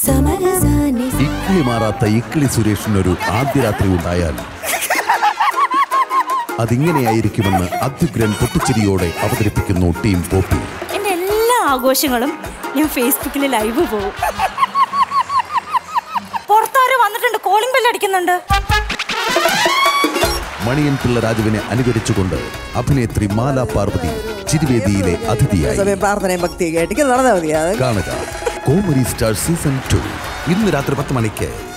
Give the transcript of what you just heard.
സമരസാനി ഇക്കിളി മാറാത്ത ഇക്കിളി സുരേഷിനൊരു ആദ്യ രാത്രി ഉണ്ടായാൽ അതിങ്ങനെയായിരിക്കുമെന്ന് അത്യുഗ്രൻ പൊട്ടിച്ചിരിയോടെ അവതരിപ്പിക്കുന്നു ടീം പോപ്പി എൻ്റെ എല്ലാ ആഘോഷങ്ങളും ഞാൻ ഫേസ്ബുക്കിൽ ലൈവ് പോകും പുറത്താരോ വന്നിട്ടുണ്ട് കോളിംഗ് ബെൽ അടിക്കുന്നുണ്ട് മണിയൻ പിള്ള രാജുവിനെ അനുകരിച്ചുകൊണ്ട് അഭിനേത്രി മാല പാർവതി ചിരിവേദിയിലെ അതിഥിയായി സമയം പ്രാർത്ഥനയും ഭക്തിയൊക്കെ ആയിട്ട് നടന്നാൽ മതി അത് കാണുക കോമഡി സ്റ്റാർ സീസൺ ടു ഇന്ന് രാത്രി പത്ത് മണിക്ക്